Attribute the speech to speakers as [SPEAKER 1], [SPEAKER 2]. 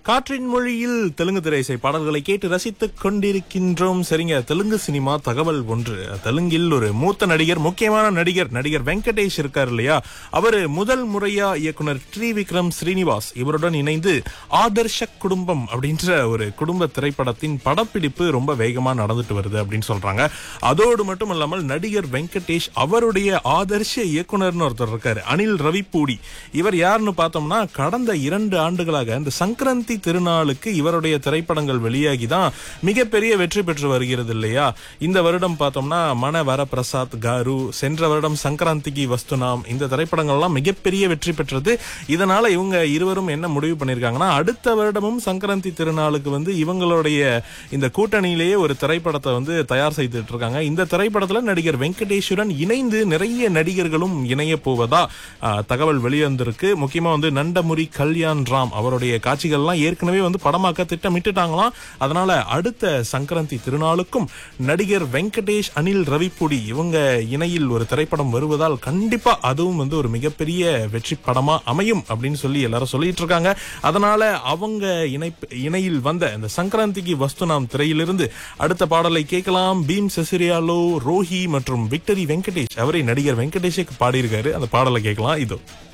[SPEAKER 1] காற்றின் மொழியில் தெலுங்கு திரைசை பாடல்களை கேட்டு ரசித்துக் கொண்டிருக்கின்றோம் சரிங்க தெலுங்கு சினிமா தகவல் ஒன்று தெலுங்கில் ஒரு மூத்த நடிகர் முக்கியமான நடிகர் நடிகர் வெங்கடேஷ் இருக்கார் இல்லையா அவரு முதல் முறையா இயக்குனர் ட்ரீ விக்ரம் ஸ்ரீனிவாஸ் இவருடன் இணைந்து ஆதர்ஷ குடும்பம் அப்படின்ற ஒரு குடும்ப திரைப்படத்தின் படப்பிடிப்பு ரொம்ப வேகமா நடந்துட்டு வருது அப்படின்னு சொல்றாங்க அதோடு மட்டும் இல்லாமல் நடிகர் வெங்கடேஷ் அவருடைய ஆதர்ஷ இயக்குனர்னு ஒருத்தர் இருக்காரு அனில் ரவிப்பூடி இவர் யாருன்னு பார்த்தோம்னா கடந்த இரண்டு ஆண்டுகளாக இந்த சங்கரந்தி திருநாளுக்கு இவருடைய திரைப்படங்கள் வெளியாகி தான் மிகப்பெரிய வெற்றி பெற்று வருகிறது இல்லையா இந்த வருடம் பார்த்தோம்னா மன வரப்பிரசாத் காரு சென்ற வருடம் சங்கராந்திக்கு வஸ்துனாம் இந்த திரைப்படங்கள்லாம் மிகப்பெரிய வெற்றி பெற்றது இதனால இவங்க இருவரும் என்ன முடிவு பண்ணிருக்காங்கன்னா அடுத்த வருடமும் சங்கராந்தி திருநாளுக்கு வந்து இவங்களுடைய இந்த கூட்டணியிலேயே ஒரு திரைப்படத்தை வந்து தயார் செய்துட்டு இருக்காங்க இந்த திரைப்படத்துல நடிகர் வெங்கடேஸ்வரன் இணைந்து நிறைய நடிகர்களும் இணைய போவதா ஆ, தகவல் வெளிவந்திருக்கு முக்கியமா வந்து நண்டமுரி கல்யாண் ராம் அவருடைய காட்சிகள்லாம் ஏற்கனவே வந்து படமாக்க திட்டமிட்டுட்டாங்களாம் அதனால அடுத்த சங்கரந்தி திருநாளுக்கும் நடிகர் வெங்கடேஷ் அனில் ரவிப்புடி இவங்க இணையில் ஒரு திரைப்படம் வருவதால் கண்டிப்பா அதுவும் வந்து ஒரு மிகப்பெரிய வெற்றி படமா அமையும் அப்படின்னு சொல்லி எல்லாரும் சொல்லிட்டு இருக்காங்க அதனால அவங்க இணைப்பு இணையில் வந்த இந்த சங்கராந்திக்கு வஸ்து நாம் திரையிலிருந்து அடுத்த பாடலை கேட்கலாம் பீம் செசிரியாலோ ரோஹி மற்றும் விக்டரி வெங்கடேஷ் அவரை நடிகர் வெங்கடேஷுக்கு பாடியிருக்காரு அந்த பாடலை கேட்கலாம் இதோ